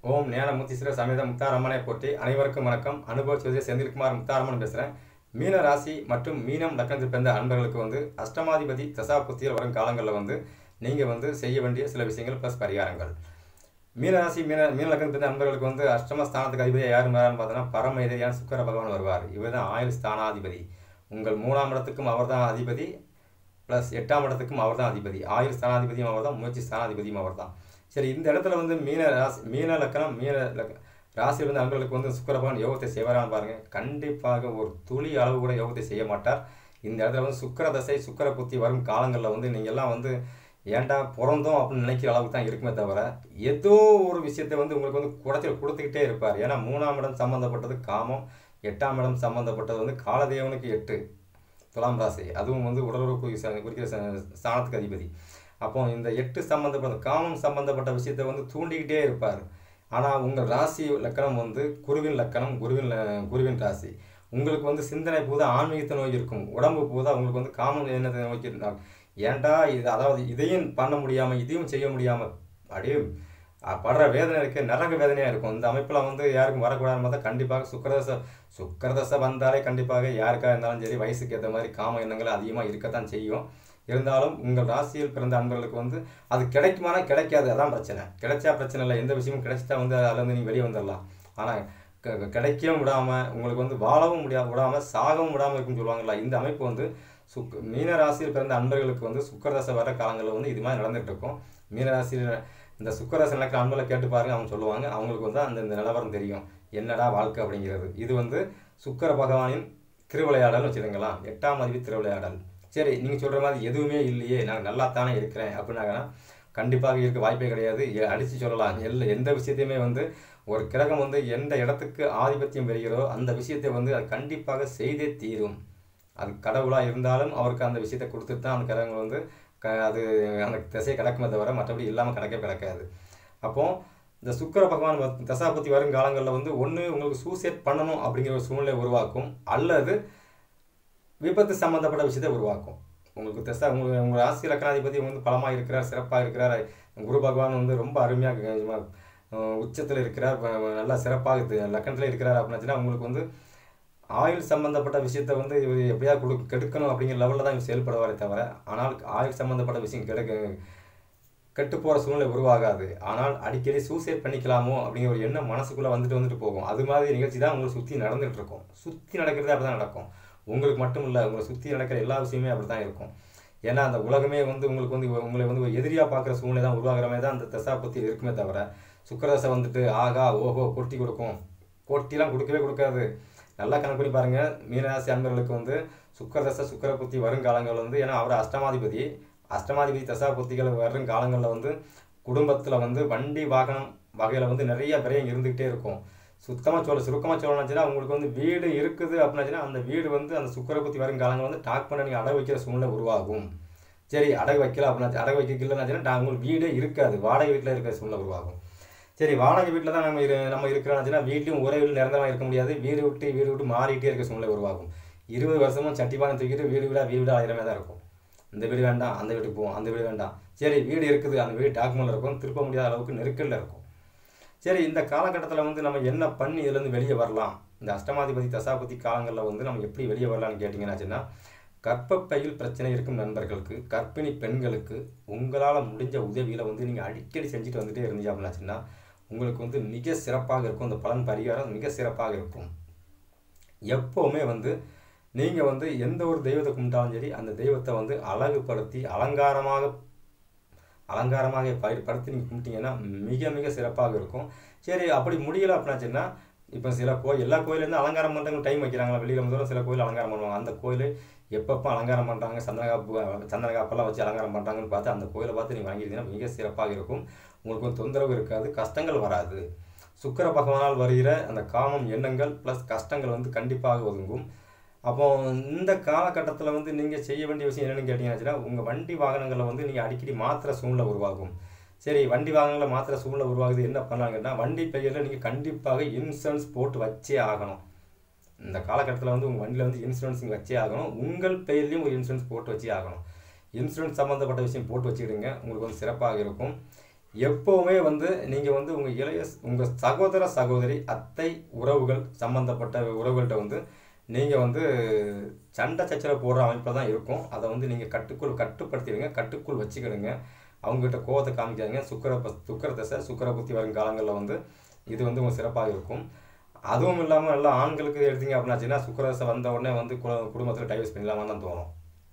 ஓம் ஞானமுத்தீஸ்வர சமேத முத்தாரம்மனை போற்றி அனைவருக்கும் வணக்கம் அனுபவ ஜோதிய செந்தில்குமார் முத்தாரம்மன் பேசுகிறேன் மீன ராசி மற்றும் மீனம் லக்னத்தில் பிறந்த அன்பர்களுக்கு வந்து அஷ்டமாதிபதி தசாபுத்தியில் வரும் காலங்களில் வந்து நீங்கள் வந்து செய்ய வேண்டிய சில விஷயங்கள் ப்ளஸ் பரிகாரங்கள் மீனராசி மீன மீன லக்னத்தில் பிறந்த அன்பர்களுக்கு வந்து அஷ்டம ஸ்தானத்துக்கு அதிபதி யார் வரான்னு பார்த்தோன்னா பரம எதிரியான சுக்கர பகவான் வருவார் இவர் தான் ஆயுள் ஸ்தானாதிபதி உங்கள் மூணாம் இடத்துக்கும் அவர் தான் அதிபதி ப்ளஸ் எட்டாம் இடத்துக்கும் அவர் தான் அதிபதி ஆயுள் ஸ்தானாதிபதியும் அவர் தான் முயற்சி ஸ்தானாதிபதியும் அவர் தான் சரி இந்த இடத்துல வந்து மீன ராசி மீன லக்கணம் மீன லக்க ராசியில் வந்து அன்பர்களுக்கு வந்து சுக்கர பகவான் யோகத்தை செய்வாரான்னு பாருங்கள் கண்டிப்பாக ஒரு துளி அளவு கூட யோகத்தை செய்ய மாட்டார் இந்த இடத்துல வந்து சுக்கர தசை சுக்கர புத்தி வரும் காலங்களில் வந்து நீங்கள் எல்லாம் வந்து ஏன்டா பிறந்தோம் அப்படின்னு நினைக்கிற அளவுக்கு தான் இருக்குமே தவிர ஏதோ ஒரு விஷயத்தை வந்து உங்களுக்கு வந்து குடத்தில் கொடுத்துக்கிட்டே இருப்பார் ஏன்னா மூணாம் இடம் சம்மந்தப்பட்டது காமம் எட்டாம் இடம் சம்மந்தப்பட்டது வந்து காலதேவனுக்கு எட்டு துலாம் ராசி அதுவும் வந்து உடலுறவு குறிக்கிற ச- ஸ்தானத்துக்கு அதிபதி அப்போ இந்த எட்டு சம்மந்தப்பட்ட காமம் சம்மந்தப்பட்ட விஷயத்தை வந்து தூண்டிக்கிட்டே இருப்பார் ஆனால் உங்கள் ராசி லக்கணம் வந்து குருவின் லக்கணம் குருவின் ல- குருவின் ராசி உங்களுக்கு வந்து சிந்தனை பூதா ஆன்மீகத்தை நோக்கி இருக்கும் உடம்பு பூதா உங்களுக்கு வந்து காமம் என்னத்தை நோக்கி இருந்தாங்க ஏன்டா இது அதாவது இதையும் பண்ண முடியாமல் இதையும் செய்ய முடியாமல் அப்படியே அஹ், படுற வேதனை இருக்கு நரக வேதனையாக இருக்கும் இந்த அமைப்பில் வந்து யாருக்கும் வரக்கூடாதுன்னு பார்த்தா கண்டிப்பாக சுக்கரதசை சுக்கரதசை வந்தாலே கண்டிப்பாக யாருக்காக இருந்தாலும் சரி வயசுக்கு ஏற்ற மாதிரி காம எண்ணங்கள் அதிகமாக இருக்கத்தான் செய்யும் இருந்தாலும் உங்கள் ராசியில் பிறந்த அன்பர்களுக்கு வந்து அது கிடைக்குமானா கிடைக்காது அதான் பிரச்சனை கிடைச்சா பிரச்சனை இல்லை எந்த விஷயமும் கிடைச்சிட்டா வந்து அதில் வந்து நீங்கள் வெளியே வந்துடலாம் ஆனால் கிடைக்கவும் விடாமல் உங்களுக்கு வந்து வாழவும் முடியாது விடாமல் சாகவும் விடாமல் இருக்குன்னு சொல்லுவாங்கல்ல இந்த அமைப்பு வந்து சுக் மீன ராசியில் பிறந்த அன்பர்களுக்கு வந்து சுக்கரதசை வர காலங்களில் வந்து இது மாதிரி நடந்துகிட்டு இருக்கும் மீன ராசியில் இந்த சுக்கரதசை நடக்கிற அன்பர்களை கேட்டு பாருங்க அவங்க சொல்லுவாங்க அவங்களுக்கு வந்து அந்த இந்த நிலவரம் தெரியும் என்னடா வாழ்க்கை அப்படிங்கிறது இது வந்து சுக்கர பகவானின் திருவிளையாடல்னு வச்சுருங்களா எட்டாம் அதிபதி திருவிளையாடல் சரி நீங்கள் சொல்கிற மாதிரி எதுவுமே இல்லையே நான் நல்லா தானே இருக்கிறேன் அப்படின்னாங்கன்னா கண்டிப்பாக இருக்க வாய்ப்பே கிடையாது அடித்து சொல்லலாம் எல்ல எந்த விஷயத்தையுமே வந்து ஒரு கிரகம் வந்து எந்த இடத்துக்கு ஆதிபத்தியம் பெறுகிறதோ அந்த விஷயத்தை வந்து அது கண்டிப்பாக செய்தே தீரும் அது கடவுளாக இருந்தாலும் அவருக்கு அந்த விஷயத்தை கொடுத்துட்டு தான் அந்த கிரகங்கள் வந்து க அது அந்த திசையை கிடக்குமே தவிர மற்றபடி இல்லாமல் கிடக்கவே கிடக்காது அப்போ இந்த சுக்கிர பகவான் வ- தசாபதி வரும் காலங்களில் வந்து ஒன்று உங்களுக்கு சூசைட் பண்ணணும் அப்படிங்கிற ஒரு சூழ்நிலை உருவாக்கும் அல்லது விபத்து சம்பந்தப்பட்ட விஷயத்தை உருவாக்கும் உங்களுக்கு தசா உங்கள் உங்கள் ராசி லக்கணாதிபதி வந்து பலமாக இருக்கிறார் சிறப்பாக இருக்கிறார் குரு பகவான் வந்து ரொம்ப அருமையாக உச்சத்தில் இருக்கிறார் வ- வ- நல்லா சிறப்பாக இது- லக்கணத்தில் இருக்கிறார் அப்படின்னாச்சுன்னா உங்களுக்கு வந்து ஆயுள் சம்பந்தப்பட்ட விஷயத்தை வந்து இவர் எப்படியாவது கொடு கெடுக்கணும் அப்படிங்கிற லெவலில் தான் இவர் செயல்படுவாரே தவிர ஆனால் ஆயுள் சம்பந்தப்பட்ட விஷயம் கெடுக்க கெட்டு போகிற சூழ்நிலை உருவாகாது ஆனால் அடிக்கடி சூசைட் பண்ணிக்கலாமோ அப்படிங்கிற ஒரு எண்ணம் மனசுக்குள்ளே வந்துட்டு வந்துட்டு போகும் அது மாதிரி நிகழ்ச்சி தான் உங்களை சுற்றி நடந்துகிட்டு இருக்கும் சுற்றி நடக்கிறதே அப்படி தான் நடக்கும் உங்களுக்கு மட்டும் இல்லை உங்களை சுற்றி நடக்கிற எல்லா விஷயமே அப்படி தான் இருக்கும் ஏன்னா அந்த உலகமே வந்து உங்களுக்கு வந்து உங்களை வந்து ஒரு எதிரியாக பார்க்குற சூழ்நிலை தான் உருவாகிற மாதிரி தான் அந்த தசாபத்தியில் இருக்குமே தவிர சுக்கரதசை வந்துட்டு ஆகா ஓஹோ கொட்டி கொடுக்கும் கொட்டிலாம் கொடுக்கவே கொடுக்காது நல்லா கணக்கு பண்ணி பாருங்கள் மீனராசி அன்பர்களுக்கு வந்து சுக்கரதசை சுக்கர புத்தி வரும் காலங்கள் வந்து ஏன்னா அவர் அஷ்டமாதிபதி அஷ்டமாதிபதி தசா புத்திகள் வரும் காலங்களில் வந்து குடும்பத்தில் வந்து வண்டி வாகனம் வகையில் வந்து நிறைய விரயம் இருந்துக்கிட்டே இருக்கும் சுத்தமாக சொல்ல சுருக்கமாக சொல்லணும்னா உங்களுக்கு வந்து வீடு இருக்குது அப்படின்னாச்சுன்னா அந்த வீடு வந்து அந்த சுக்கர புத்தி வரும் காலங்கள் வந்து டாக் பண்ண நீங்கள் அடகு வைக்கிற சூழ்நிலை உருவாகும் சரி அடகு வைக்கல அப்படின்னா அடகு வைக்கலன்னாச்சுன்னா உங்களுக்கு வீடே இருக்காது வாடகை வீட்டில் இருக்கிற சூழ்நிலை உருவாகும் சரி வாடகை வீட்டில் தான் நம்ம இரு நம்ம இருக்கிறோம்னா வீட்லையும் ஒரே வீடு நிரந்தரமாக இருக்க முடியாது வீடு விட்டு வீடு விட்டு மாறிட்டே இருக்க சூழ்நிலை உருவாகும் இருபது வருஷமும் சட்டிப்பானை தூக்கிட்டு வீடு வீடாக வீடு வீடாக ஆயிரமே தான் இருக்கும் இந்த வீடு வேண்டாம் அந்த வீட்டுக்கு போவோம் அந்த வீடு வேண்டாம் சரி வீடு இருக்குது அந்த வீடு டாக்குமெண்ட் இருக்கும் திருப்ப முடியாத அளவுக்கு நெருக்கல்ல இருக்கும் சரி இந்த காலகட்டத்தில் வந்து நம்ம என்ன பண்ணி இதுலேருந்து வெளியே வரலாம் இந்த அஷ்டமாதிபதி தசாபதி காலங்களில் வந்து நம்ம எப்படி வெளியே வரலாம்னு கேட்டிங்கன்னாச்சுன்னா கர்ப்பப்பையில் பிரச்சனை இருக்கும் நண்பர்களுக்கு கர்ப்பிணி பெண்களுக்கு உங்களால் முடிஞ்ச உதவிகளை வந்து நீங்கள் அடிக்கடி செஞ்சுட்டு வந்துட்டே இருந்தீங்க அப்படின்னாச்சுன்னா உங்களுக்கு வந்து மிக சிறப்பாக இருக்கும் இந்த பலன் பரிகாரம் மிக சிறப்பாக இருக்கும் எப்போவுமே வந்து நீங்கள் வந்து எந்த ஒரு தெய்வத்தை கும்பிட்டாலும் சரி அந்த தெய்வத்தை வந்து அழகுபடுத்தி அலங்காரமாக அலங்காரமாக பயிர் படுத்தி நீங்கள் கும்பிட்டீங்கன்னா மிக மிக சிறப்பாக இருக்கும் சரி அப்படி முடியலை அப்படின்னாச்சுன்னா இப்போ சில கோயில் எல்லா கோயிலேருந்து அலங்காரம் பண்ணுறவங்க டைம் வைக்கிறாங்களா வெளியில் முதல்ல சில கோயில் அலங்காரம் பண்ணுவாங்க அந்த கோயில் எப்பப்போ அலங்காரம் பண்ணுறாங்க சந்தனகாப்பு சந்தனகாப்பெல்லாம் வச்சு அலங்காரம் பண்ணுறாங்கன்னு பார்த்து அந்த கோயிலை பார்த்து நீங்கள் வாங்கியிருந்தீங்கன்னா மிக சிறப்பாக இருக்கும் உங்களுக்கு வந்து தொந்தரவு இருக்காது கஷ்டங்கள் வராது சுக்கிர பகவானால் வருகிற அந்த காமம் எண்ணங்கள் ப்ளஸ் கஷ்டங்கள் வந்து கண்டிப்பாக ஒதுங்கும் அப்போ இந்த காலகட்டத்தில் வந்து நீங்கள் செய்ய வேண்டிய விஷயம் என்னென்னு கேட்டிங்கன்னா உங்கள் வண்டி வாகனங்களை வந்து நீங்கள் அடிக்கடி மாத்திர சூழ்நிலை உருவாகும் சரி வண்டி வாகனங்களை மாத்திர சூழ்நிலை உருவாகுது என்ன பண்ணலாம்னு கேட்டால் வண்டி பெயரில் நீங்கள் கண்டிப்பாக இன்சூரன்ஸ் போட்டு வச்சே ஆகணும் இந்த காலகட்டத்தில் வந்து உங்கள் வண்டியில் வந்து இன்சூரன்ஸ் நீங்கள் வச்சே ஆகணும் உங்கள் பெயர்லேயும் ஒரு இன்சூரன்ஸ் போட்டு வச்சே ஆகணும் இன்சூரன்ஸ் சம்மந்தப்பட்ட விஷயம் போட்டு வச்சுக்கிடுங்க உங்களுக்கு வந்து சிறப்பாக இருக்கும் எப்போவுமே வந்து நீங்கள் வந்து உங்கள் இளைய உங்கள் சகோதர சகோதரி அத்தை உறவுகள் சம்மந்தப்பட்ட உறவுகள்கிட்ட வந்து நீங்கள் வந்து சண்டை சச்சரவு போடுற அமைப்பில் தான் இருக்கும் அதை வந்து நீங்கள் கட்டுக்குள் கட்டுப்படுத்திடுங்க கட்டுக்குள் வச்சுக்கிடுங்க அவங்ககிட்ட கோவத்தை காமிக்காதீங்க சுக்கர ப- சுக்கர தசை சுக்கர புத்தி வரும் காலங்களில் வந்து இது வந்து உங்களுக்கு சிறப்பாக இருக்கும் அதுவும் இல்லாமல் நல்லா ஆண்களுக்கு எடுத்தீங்க அப்படின்னாச்சுன்னா சுக்கரதசை வந்த உடனே வந்து கு- குடும்பத்தில் டைவர்ஸ் பண்ணிடலாமான்னு தான் தோணும்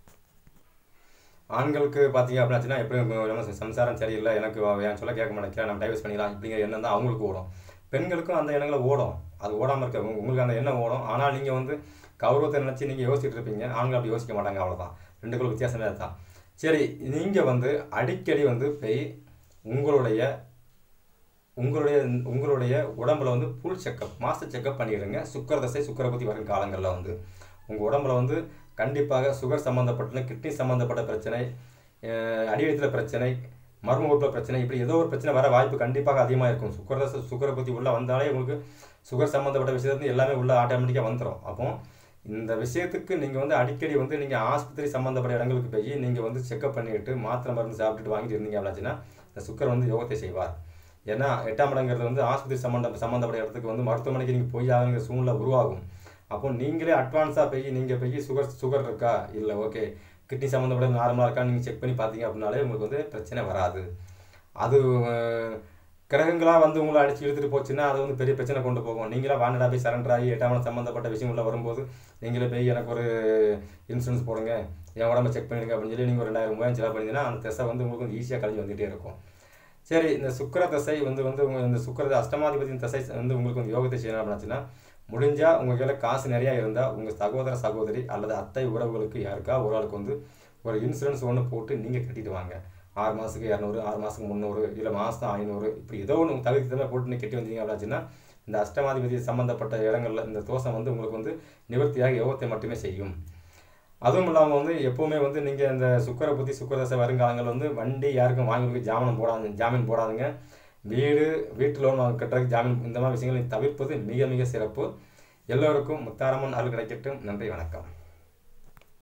ஆண்களுக்கு பார்த்தீங்க அப்படின்னாச்சுன்னா எப்படி நம்ம ச- சம்சாரம் சரியில்லை எனக்கு அவ என் சொல்ல கேட்க மாட்டேங்கிறேன் நம்ம டைவர்ஸ் பண்ணிடலாம் இப்படிங்கிற எண்ணம் தான் அவங்களுக்கு ஓடும் பெண்களுக்கும் அந்த எண்ணங்களை ஓடும் அது ஓடாமல் இருக்க உங்க- உங்களுக்கு அந்த எண்ணம் ஓடும் ஆனால் நீங்கள் வந்து கௌரவத்தை நினச்சி நீங்கள் யோசிச்சுட்டு இருப்பீங்க ஆண்கள் அப்படி யோசிக்க மாட்டாங்க அவ்வளோதான் ரெண்டுக்குள்ள வித்தியாசமே அதுதான் சரி நீங்கள் வந்து அடிக்கடி வந்து போய் உங்களுடைய உங்களுடைய உங்களுடைய உடம்புல வந்து ஃபுல் செக்கப் மாஸ்டர் செக்கப் பண்ணிடுங்க சுக்கர தசை சுக்கர பற்றி வரும் காலங்களில் வந்து உங்கள் உடம்புல வந்து கண்டிப்பாக சுகர் சம்மந்தப்பட்ட கிட்னி சம்மந்தப்பட்ட பிரச்சனை அஹ் அடிவயத்தில் பிரச்சனை மர்ம உறுப்பில் பிரச்சனை இப்படி ஏதோ ஒரு பிரச்சனை வர வாய்ப்பு கண்டிப்பாக அதிகமாக இருக்கும் சுக்கர தசை சுக்கரை பற்றி உள்ளே வந்தாலே உங்களுக்கு சுகர் சம்மந்தப்பட்ட விஷயத்துல எல்லாமே உள்ள ஆட்டோமேட்டிக்காக வந்துடும் அப்போ இந்த விஷயத்துக்கு நீங்கள் வந்து அடிக்கடி வந்து நீங்கள் ஆஸ்பத்திரி சம்மந்தப்பட்ட இடங்களுக்கு போய் நீங்கள் வந்து செக்கப் பண்ணிட்டு மாத்திரை மருந்து சாப்பிட்டுட்டு வாங்கிட்டு இருந்தீங்க அப்படின்னாச்சுன்னா இந்த சுக்கர் வந்து யோகத்தை செய்வார் ஏன்னா எட்டாம் இடங்கிறது வந்து ஆஸ்பத்திரி சம்மந்த சம்மந்தப்பட்ட இடத்துக்கு வந்து மருத்துவமனைக்கு நீங்கள் போய் ஆகுங்கிற சூழ்நிலை உருவாகும் அப்போ நீங்களே அட்வான்ஸாக போய் நீங்கள் போய் சுகர் சுகர் இருக்கா இல்லை ஓகே கிட்னி சம்மந்தப்பட்ட நார்மலாக இருக்கா நீங்கள் செக் பண்ணி பார்த்தீங்க அப்படின்னாலே உங்களுக்கு வந்து பிரச்சனை வராது அது அஹ், கிரகங்களாக வந்து உங்களை அடிச்சு இழுத்துட்டு போச்சுன்னா அது வந்து பெரிய பிரச்சனை கொண்டு போகும் நீங்களா வாண்டடா போய் சரண்டர் ஆகி எட்டாம் இடம் சம்மந்தப்பட்ட விஷயங்கள்ல வரும்போது நீங்களே போய் எனக்கு ஒரு இன்சூரன்ஸ் போடுங்க என் உடம்ப செக் பண்ணிடுங்க அப்படின்னு சொல்லி நீங்கள் ஒரு ரெண்டாயிரம் மூவாயிரம் செலவு பண்ணிங்கன்னா அந்த திசை வந்து உங்களுக்கு வந்து ஈஸியாக கழிஞ்சு வந்துகிட்டே இருக்கும் சரி இந்த சுக்கிர தசை வந்து வந்து உங்க இந்த சுக்கிர அஷ்டமாதிபதியின் தசை வந்து உங்களுக்கு வந்து யோகத்தை செய்யணும் அப்படின்னாச்சுன்னா முடிஞ்சால் உங்கள் கையில் காசு நிறையா இருந்தால் உங்கள் சகோதர சகோதரி அல்லது அத்தை உறவுகளுக்கு யாருக்கா ஒரு ஆளுக்கு வந்து ஒரு இன்சூரன்ஸ் ஒன்று போட்டு நீங்கள் கட்டிட்டு வாங்க ஆறு மாதத்துக்கு இரநூறு ஆறு மாதத்துக்கு முந்நூறு இல்லை மாதம் ஐநூறு இப்படி ஏதோ ஒன்று தகுதி தகுந்த போட்டு நீங்கள் கட்டி வந்தீங்க அப்படின்னாச்சுன்னா இந்த அஷ்டமாதிபதி சம்மந்தப்பட்ட இடங்கள்ல இந்த தோஷம் வந்து உங்களுக்கு வந்து நிவர்த்தியாக யோகத்தை மட்டுமே செய்யும் அதுவும் இல்லாமல் வந்து எப்போவுமே வந்து நீங்கள் இந்த சுக்கரை புத்தி சுக்கரதசை வருங்காலங்கள் வந்து வண்டி யாருக்கும் வாங்கி கொடுக்க ஜாமீன் போடாதுங்க ஜாமீன் போடாதுங்க வீடு வீட்டு லோன் வாங்க கட்டுறதுக்கு ஜாமீன் இந்த மாதிரி விஷயங்களை தவிர்ப்பது மிக மிக சிறப்பு எல்லோருக்கும் முத்தாரம்மன் அருள் கிடைக்கட்டும் நன்றி வணக்கம்